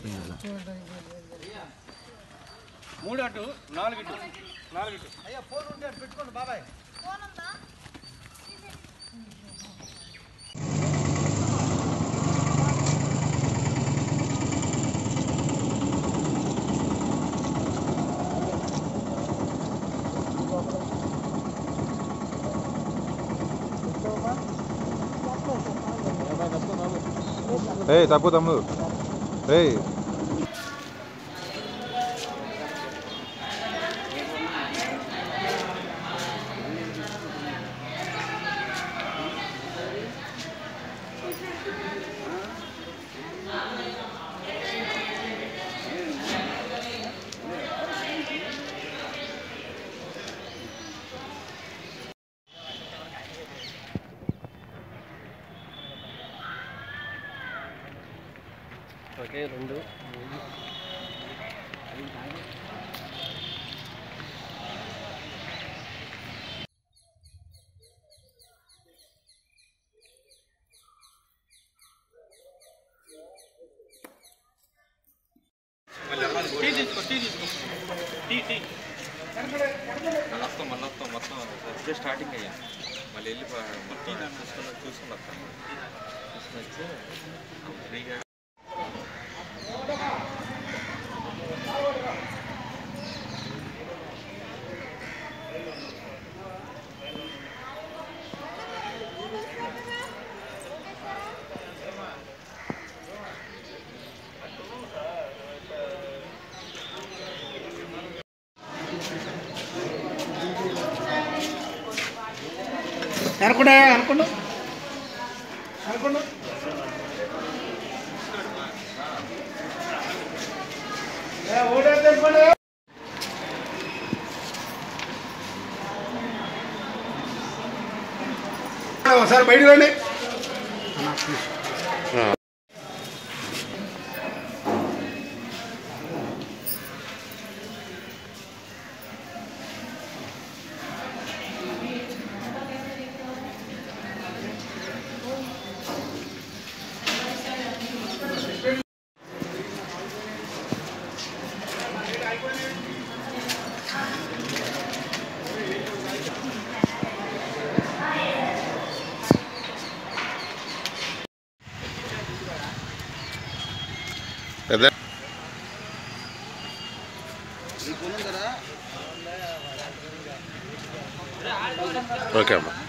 మూడు అటు నాలుగు ఇటు నాలుగు ఇటు ఏయ్ తప్పు తమ్ముడు ఏయ్ ఒకటి రెండు మూడు టీ తీసుకో టీ తీసుకో టీ టీ మళ్ళీ వస్తాం మళ్ళీ వస్తాం మొత్తం ఇప్పుడే స్టార్టింగ్ అయ్యా మళ్ళీ వెళ్ళి ప- మొత్తం చూసుకుని చూసుకుని వస్తాం చూసుకుని వచ్చి ఫ్రీగా అనుకుండా అనుకుండా అనుకుండా ఒకసారి బయటకు రండి పెద్ద ఓకే అమ్మా